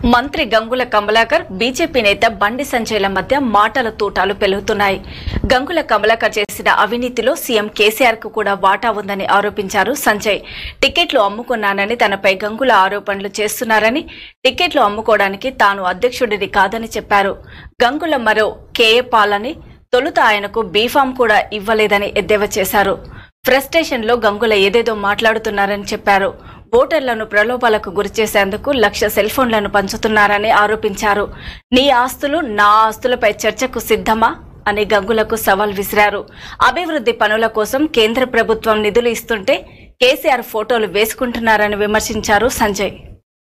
మంత్రి గంగుల కమలాకర్ బీజేపీ నేత బండి సంజయ్ల మధ్య మాటల తూటాలు పెరుగుతున్నాయి గంగుల కమలాకర్ చేసిన అవినీతిలో సీఎం కేసీఆర్ కు కూడా వాటా ఉందని ఆరోపించారు సంజయ్ టికెట్లు అమ్ముకున్నానని తనపై గంగుల ఆరోపణలు చేస్తున్నారని టికెట్లు అమ్ముకోవడానికి తాను అధ్యక్షుడిని కాదని చెప్పారు గంగుల మరో కేఏ పాలని తొలుత ఆయనకు బీఫామ్ కూడా ఇవ్వలేదని ఎద్దేవా చేశారు ఫ్రస్ట్రేషన్ లో గంగుల ఏదేదో మాట్లాడుతున్నారని చెప్పారు ఓటర్లను ప్రలోభాలకు గురిచేసేందుకు లక్ష సెల్ ఫోన్లను పంచుతున్నారని ఆరోపించారు నీ ఆస్తులు నా ఆస్తులపై చర్చకు సిద్ధమా అని గంగులకు సవాల్ విసిరారు అభివృద్ధి పనుల కోసం కేంద్ర ప్రభుత్వం నిధులు ఇస్తుంటే కేసీఆర్ ఫోటోలు వేసుకుంటున్నారని విమర్శించారు సంజయ్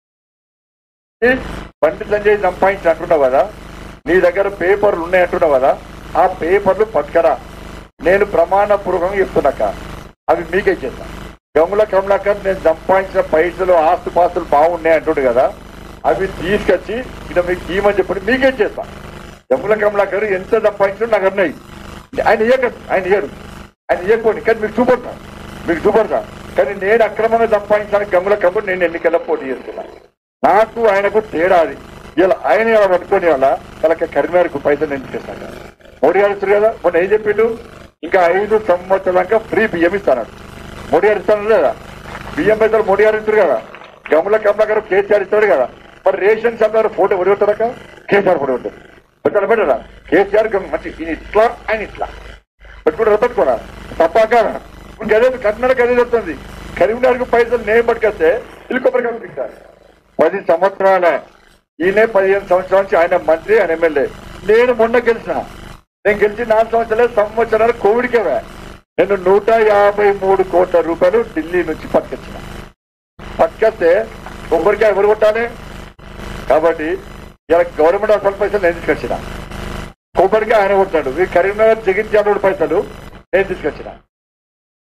బండి సంజయ్ సంపాదించి అంటున్నావు కదా నీ దగ్గర పేపర్లు ఉన్నాయి అంటున్నావు కదా ఆ పేపర్లు పట్టుకరా నేను ప్రమాణపూర్వకంగా చెప్తున్నాక అవి మీకే చేస్తా గంగుల కమలాకర్ నేను సంపాదించిన పైసలు ఆస్తుపాస్తులు బాగున్నాయి అంటుండు కదా అవి తీసుకొచ్చి ఇక మీకు ఇవ్వమని చెప్పి మీకే చేస్తా గంగుల కమలాకర్ ఎంత సంపాదించడం నాకు అన్నాయి ఆయన ఇయ్యక ఆయన ఇయ్యరు ఆయన ఇయ్యకపోండి కానీ మీకు చూపడతా మీకు చూపడతా కానీ నేను అక్రమంగా సంపాదించడానికి గంగుల కమలు నేను ఎన్నికల్లో పోటీ చేస్తున్నాను నాకు ఆయనకు తేడా అది ఇలా ఆయన ఇలా పట్టుకొని వల్ల వాళ్ళకి కరీంనగర్కు పైసలు నేను చేస్తాను మోడీ గారు ఇస్తారు కదా మొన్న ఏం చెప్పిండు ఇంకా ఐదు సంవత్సరాలక ఫ్రీ బియ్యం ఇస్తాను మోడీ గారు ఇస్తాను లేదా బియ్యం పైసలు మోడీ గారు ఇస్తారు కదా గమల కమల గారు కేసీఆర్ ఇస్తాడు కదా మరి రేషన్ షాప్ గారు ఫోటో ఎవరు పెట్టారక కేసీఆర్ ఫోటో పెట్టారు పెట్టారా పెట్టారా కేసీఆర్ గమ్ మంచి ఈయన ఇట్లా ఆయన ఇట్లా పెట్టుకుంటారా పెట్టుకోరా తప్పాక ఇప్పుడు అదే కర్ణాటక అదే చెప్తుంది కరీంనగర్కు పైసలు నేను పట్టుకొస్తే ఇల్కొబ్బరి కనిపిస్తారు పది సంవత్సరాల ఈయనే పదిహేను సంవత్సరాల నుంచి ఆయన మంత్రి ఆయన ఎమ్మెల్యే నేను మొన్న గెలిచిన నేను గెలిచి నాలుగు సంవత్సరాలు సంవత్సరాలు కోవిడ్కే నేను నూట యాభై మూడు కోట్ల రూపాయలు ఢిల్లీ నుంచి పట్టుకొచ్చిన పట్టుకొస్తే ఒకరికి ఎవరు కొట్టాలి కాబట్టి ఇలా గవర్నమెంట్ అసలు పైసలు నేను తీసుకొచ్చిన కొబ్బరికి ఆయన కొట్టాడు ఈ కరీంనగర్ జగిత్యాల పైసలు నేను తీసుకొచ్చిన